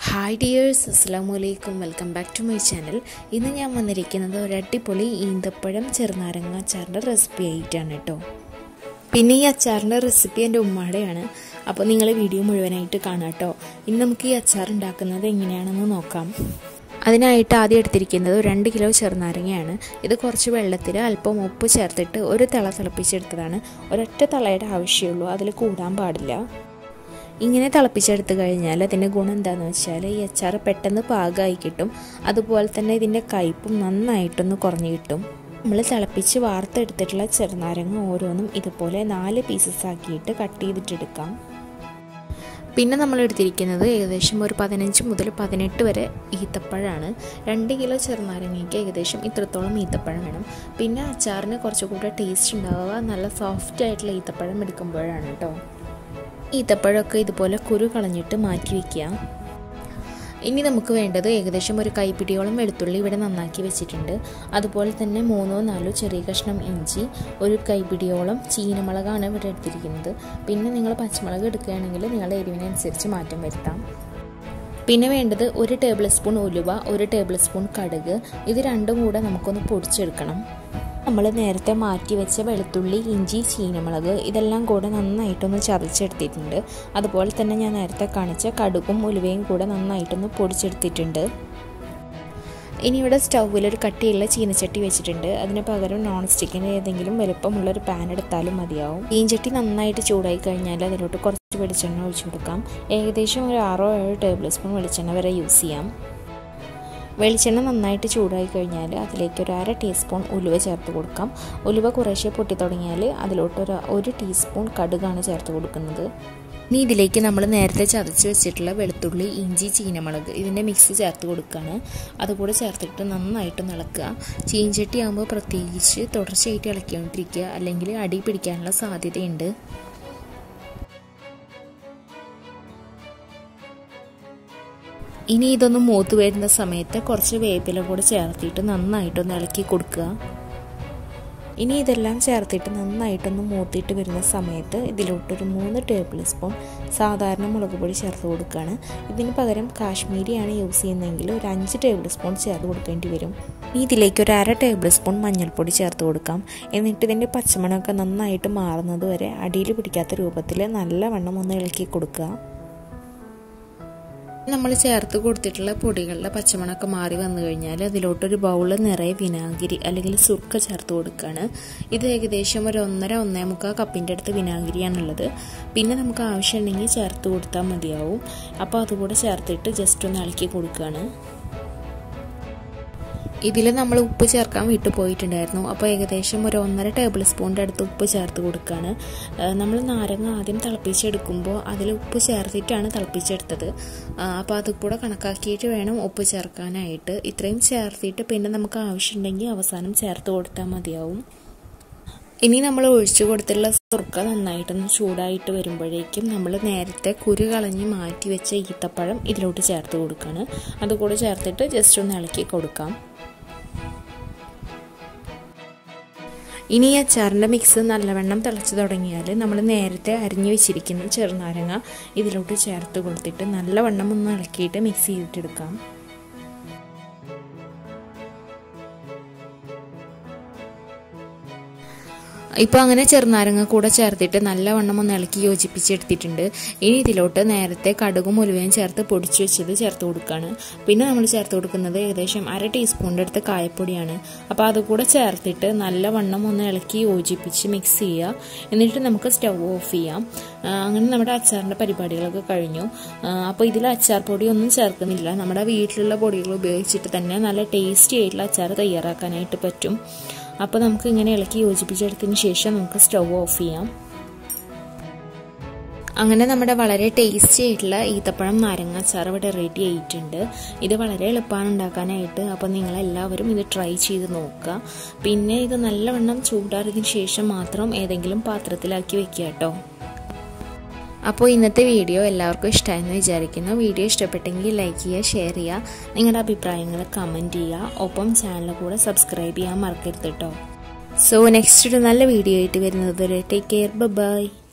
hi dears അസ്സാം വലൈക്കും welcome back to my channel ഇന്ന് ഞാൻ വന്നിരിക്കുന്നത് ഒരു അടിപൊളി ഈന്തപ്പഴം ചെറുനാരങ്ങ അച്ചാറിൻ്റെ റെസിപ്പി ആയിട്ടാണ് കേട്ടോ പിന്നെ ഈ അച്ചാറിൻ്റെ റെസിപ്പി എൻ്റെ ഉമ്മയുടെയാണ് അപ്പോൾ നിങ്ങൾ വീഡിയോ മുഴുവനായിട്ട് കാണാം കേട്ടോ ഇനി നമുക്ക് ഈ അച്ചാർ ഉണ്ടാക്കുന്നത് എങ്ങനെയാണെന്ന് നോക്കാം അതിനായിട്ട് ആദ്യം എടുത്തിരിക്കുന്നത് രണ്ട് കിലോ ചെറുനാരങ്ങയാണ് ഇത് കുറച്ച് വെള്ളത്തിൽ അല്പം ഉപ്പ് ചേർത്തിട്ട് ഒരു തിള തിളപ്പിച്ചെടുത്തതാണ് ഒരൊറ്റ തിളയുടെ ആവശ്യമുള്ളൂ അതിൽ കൂടാൻ പാടില്ല ഇങ്ങനെ തിളപ്പിച്ചെടുത്ത് കഴിഞ്ഞാൽ അതിൻ്റെ ഗുണം എന്താണെന്ന് വെച്ചാൽ ഈ അച്ചാർ പെട്ടെന്ന് പാകമായി കിട്ടും അതുപോലെ തന്നെ ഇതിൻ്റെ കയ്പും നന്നായിട്ടൊന്ന് കുറഞ്ഞു കിട്ടും നമ്മൾ തിളപ്പിച്ച് വാർത്തെടുത്തിട്ടുള്ള ചെറുനാരങ്ങ ഓരോന്നും ഇതുപോലെ നാല് പീസസ് ആക്കിയിട്ട് കട്ട് ചെയ്തിട്ടെടുക്കാം പിന്നെ നമ്മൾ എടുത്തിരിക്കുന്നത് ഏകദേശം ഒരു പതിനഞ്ച് മുതൽ പതിനെട്ട് വരെ ഈത്തപ്പഴമാണ് രണ്ട് കിലോ ചെറുനാരങ്ങയ്ക്ക് ഏകദേശം ഇത്രത്തോളം ഈത്തപ്പഴം വേണം പിന്നെ അച്ചാറിന് കുറച്ചുകൂടെ ടേസ്റ്റ് ഉണ്ടാവുക നല്ല സോഫ്റ്റ് ആയിട്ടുള്ള ഈത്തപ്പഴം എടുക്കുമ്പോഴാണ് കേട്ടോ ഈത്തപ്പഴമൊക്കെ ഇതുപോലെ കുരു കളഞ്ഞിട്ട് മാറ്റി വയ്ക്കുക ഇനി നമുക്ക് വേണ്ടത് ഏകദേശം ഒരു കൈപ്പിടിയോളം വെളുത്തുള്ളി ഇവിടെ നന്നാക്കി വെച്ചിട്ടുണ്ട് അതുപോലെ തന്നെ മൂന്നോ നാലോ ചെറിയ കഷ്ണം ഇഞ്ചി ഒരു കൈപ്പിടിയോളം ചീനമുളകാണ് ഇവിടെ എടുത്തിരിക്കുന്നത് പിന്നെ നിങ്ങൾ പച്ചമുളക് എടുക്കുകയാണെങ്കിൽ നിങ്ങളുടെ എരിവിനനുസരിച്ച് മാറ്റം വരുത്താം പിന്നെ വേണ്ടത് ഒരു ടേബിൾ സ്പൂൺ ഉലുവ ഒരു ടേബിൾ സ്പൂൺ കടുക് ഇത് രണ്ടും കൂടെ നമുക്കൊന്ന് പൊടിച്ചെടുക്കണം നമ്മൾ നേരത്തെ മാറ്റി വെച്ച വെളുത്തുള്ളി ഇഞ്ചി ചീനമുളക് ഇതെല്ലാം കൂടെ നന്നായിട്ടൊന്ന് ചതച്ചെടുത്തിട്ടുണ്ട് അതുപോലെ തന്നെ ഞാൻ നേരത്തെ കാണിച്ച കടുകും ഉലുവയും കൂടെ നന്നായിട്ടൊന്ന് പൊടിച്ചെടുത്തിട്ടുണ്ട് ഇനി ഇവിടെ സ്റ്റൗവിൽ ഒരു കട്ടിയുള്ള ചീനച്ചട്ടി വെച്ചിട്ടുണ്ട് അതിന് പകരം നോൺ സ്റ്റിക്കിൻ്റെ ഏതെങ്കിലും വലുപ്പമുള്ള ഒരു പാൻ എടുത്താലും മതിയാവും ചീനച്ചട്ടി നന്നായിട്ട് ചൂടായി കഴിഞ്ഞാൽ അതിലോട്ട് കുറച്ച് വെളിച്ചെണ്ണ ഒഴിച്ചു കൊടുക്കാം ഏകദേശം ഒരു ആറോ ഏഴോ ടേബിൾ സ്പൂൺ വെളിച്ചെണ്ണ വരെ യൂസ് ചെയ്യാം വെളിച്ചെണ്ണ നന്നായിട്ട് ചൂടായി കഴിഞ്ഞാൽ അതിലേക്ക് ഒരു അര ടീസ്പൂൺ ഉലുവ ചേർത്ത് കൊടുക്കാം ഉലുവ കുറേശ്ശെ പൊട്ടി തുടങ്ങിയാൽ അതിലോട്ട് ഒരു ഒരു ടീസ്പൂൺ കടുകാണ് ചേർത്ത് കൊടുക്കുന്നത് ഇനി ഇതിലേക്ക് നമ്മൾ നേരത്തെ ചതച്ച് വെച്ചിട്ടുള്ള വെളുത്തുള്ളി ഇഞ്ചി ചീനമുളക് ഇതിൻ്റെ മിക്സ് ചേർത്ത് കൊടുക്കുകയാണ് അതുകൂടെ ചേർത്തിട്ട് നന്നായിട്ട് ഇളക്കുക ചീഞ്ചട്ടി ആകുമ്പോൾ പ്രത്യേകിച്ച് തുടർച്ചയായിട്ട് ഇളക്കിക്കൊണ്ടിരിക്കുക അല്ലെങ്കിൽ അടി പിടിക്കാനുള്ള സാധ്യതയുണ്ട് ഇനി ഇതൊന്ന് മൂത്ത് വരുന്ന സമയത്ത് കുറച്ച് വേപ്പില കൂടെ ചേർത്തിട്ട് നന്നായിട്ടൊന്ന് ഇളക്കി കൊടുക്കുക ഇനി ഇതെല്ലാം ചേർത്തിട്ട് നന്നായിട്ടൊന്ന് മൂത്തിയിട്ട് വരുന്ന സമയത്ത് ഇതിലോട്ടൊരു മൂന്ന് ടേബിൾ സ്പൂൺ സാധാരണ മുളക് പൊടി ചേർത്ത് കൊടുക്കുകയാണ് ഇതിന് പകരം കാശ്മീരിയാണ് യൂസ് ചെയ്യുന്നതെങ്കിൽ ഒരു അഞ്ച് ടേബിൾ സ്പൂൺ ചേർത്ത് കൊടുക്കേണ്ടി വരും ഇനി ഇതിലേക്ക് ഒരു അര ടേബിൾ സ്പൂൺ മഞ്ഞൾപ്പൊടി ചേർത്ത് കൊടുക്കാം എന്നിട്ട് ഇതിൻ്റെ പച്ചമണമൊക്കെ നന്നായിട്ട് മാറുന്നത് വരെ അടിയിൽ പിടിക്കാത്ത രൂപത്തിൽ നല്ലവണ്ണം ഒന്ന് ഇളക്കി കൊടുക്കുക നമ്മൾ ചേർത്ത് കൊടുത്തിട്ടുള്ള പൊടികളുടെ പച്ചമണമൊക്കെ മാറി വന്നു കഴിഞ്ഞാൽ അതിലോട്ടൊരു ബൗൾ നിറയെ വിനാഗിരി അല്ലെങ്കിൽ സുർക്ക ചേർത്ത് കൊടുക്കുകയാണ് ഇത് ഏകദേശം ഒരു ഒന്നര ഒന്നേ മുക്കാൽ കപ്പിൻ്റെ അടുത്ത് വിനാഗിരിയാണുള്ളത് പിന്നെ നമുക്ക് ആവശ്യമുണ്ടെങ്കിൽ ചേർത്ത് കൊടുത്താൽ മതിയാവും അപ്പോൾ അതുകൂടെ ചേർത്തിട്ട് ജസ്റ്റ് ഒന്ന് ഇളക്കി കൊടുക്കുകയാണ് ഇതിൽ നമ്മൾ ഉപ്പ് ചേർക്കാൻ വിട്ടു പോയിട്ടുണ്ടായിരുന്നു അപ്പോൾ ഏകദേശം ഒരു ഒന്നര ടേബിൾ സ്പൂണിൻ്റെ അടുത്ത് ഉപ്പ് ചേർത്ത് കൊടുക്കുകയാണ് നമ്മൾ നാരങ്ങ ആദ്യം തിളപ്പിച്ചെടുക്കുമ്പോൾ അതിൽ ഉപ്പ് ചേർത്തിട്ടാണ് തിളപ്പിച്ചെടുത്തത് അപ്പോൾ അത് കൂടെ കണക്കാക്കിയിട്ട് വേണം ഉപ്പ് ചേർക്കാനായിട്ട് ഇത്രയും ചേർത്തിട്ട് പിന്നെ നമുക്ക് ആവശ്യമുണ്ടെങ്കിൽ അവസാനം ചേർത്ത് കൊടുത്താൽ മതിയാവും ഇനി നമ്മൾ ഒഴിച്ചു കൊടുത്തിട്ടുള്ള സുർക്ക നന്നായിട്ടൊന്ന് ചൂടായിട്ട് വരുമ്പോഴേക്കും നമ്മൾ നേരത്തെ കുരു കളഞ്ഞ് മാറ്റി വെച്ച ഈത്തപ്പഴം ഇതിലോട്ട് ചേർത്ത് കൊടുക്കുകയാണ് അതുകൂടെ ചേർത്തിട്ട് ജസ്റ്റ് ഒന്ന് ഇളക്കി കൊടുക്കാം ഇനി ഈ അച്ചാറിൻ്റെ മിക്സ് നല്ലവണ്ണം തിളച്ച് തുടങ്ങിയാൽ നമ്മൾ നേരത്തെ അരിഞ്ഞു വെച്ചിരിക്കുന്ന ചെറുനാരങ്ങ ഇതിലോട്ട് ചേർത്ത് കൊടുത്തിട്ട് നല്ലവണ്ണം ഒന്ന് ഇളക്കിയിട്ട് മിക്സ് ചെയ്തിട്ടെടുക്കാം ഇപ്പോൾ അങ്ങനെ ചെറുനാരങ്ങ കൂടെ ചേർത്തിട്ട് നല്ലവണ്ണം ഒന്ന് ഇളക്കി യോജിപ്പിച്ചെടുത്തിട്ടുണ്ട് ഇനി ഇതിലോട്ട് നേരത്തെ കടുകും ഉലുവയും ചേർത്ത് പൊടിച്ചു വെച്ചത് ചേർത്ത് കൊടുക്കുകയാണ് പിന്നെ നമ്മൾ ചേർത്ത് കൊടുക്കുന്നത് ഏകദേശം അര ടീസ്പൂണിൻ്റെ അടുത്ത് കായപ്പൊടിയാണ് അപ്പോൾ അതുകൂടെ ചേർത്തിട്ട് നല്ലവണ്ണം ഒന്ന് ഇളക്കി യോജിപ്പിച്ച് മിക്സ് ചെയ്യുക എന്നിട്ട് നമുക്ക് സ്റ്റൗ ഓഫ് ചെയ്യാം അങ്ങനെ നമ്മുടെ അച്ചാറിൻ്റെ പരിപാടികളൊക്കെ കഴിഞ്ഞു അപ്പോൾ ഇതിൽ അച്ചാർ പൊടി ഒന്നും ചേർക്കുന്നില്ല നമ്മുടെ വീട്ടിലുള്ള പൊടികൾ ഉപയോഗിച്ചിട്ട് തന്നെ നല്ല ടേസ്റ്റി ആയിട്ടുള്ള അച്ചാർ തയ്യാറാക്കാനായിട്ട് പറ്റും അപ്പോൾ നമുക്ക് ഇങ്ങനെ ഇളക്കി യോജിപ്പിച്ചെടുത്തതിന് ശേഷം നമുക്ക് സ്റ്റൗ ഓഫ് ചെയ്യാം അങ്ങനെ നമ്മുടെ വളരെ ടേസ്റ്റി ആയിട്ടുള്ള ഈത്തപ്പഴം നാരങ്ങ അച്ചാർ ഇവിടെ റെഡി ആയിട്ടുണ്ട് ഇത് വളരെ എളുപ്പമാണ് ഉണ്ടാക്കാനായിട്ട് അപ്പോൾ നിങ്ങളെല്ലാവരും ഇത് ട്രൈ ചെയ്ത് നോക്കുക പിന്നെ ഇത് നല്ലവണ്ണം ചൂടാറിയതിന് ശേഷം മാത്രം ഏതെങ്കിലും പാത്രത്തിലാക്കി വെക്കുക കേട്ടോ അപ്പോൾ ഇന്നത്തെ വീഡിയോ എല്ലാവർക്കും ഇഷ്ടമായെന്ന് വിചാരിക്കുന്നു വീഡിയോ ഇഷ്ടപ്പെട്ടെങ്കിൽ ലൈക്ക് ചെയ്യുക ഷെയർ ചെയ്യുക നിങ്ങളുടെ അഭിപ്രായങ്ങൾ കമൻറ്റ് ചെയ്യുക ഒപ്പം ചാനൽ കൂടെ സബ്സ്ക്രൈബ് ചെയ്യാൻ മറക്കരുത് കേട്ടോ സോ നെക്സ്റ്റ് ഒരു നല്ല വീഡിയോ ആയിട്ട് വരുന്നത് വരെ ടേക്ക് കെയർ ബൈ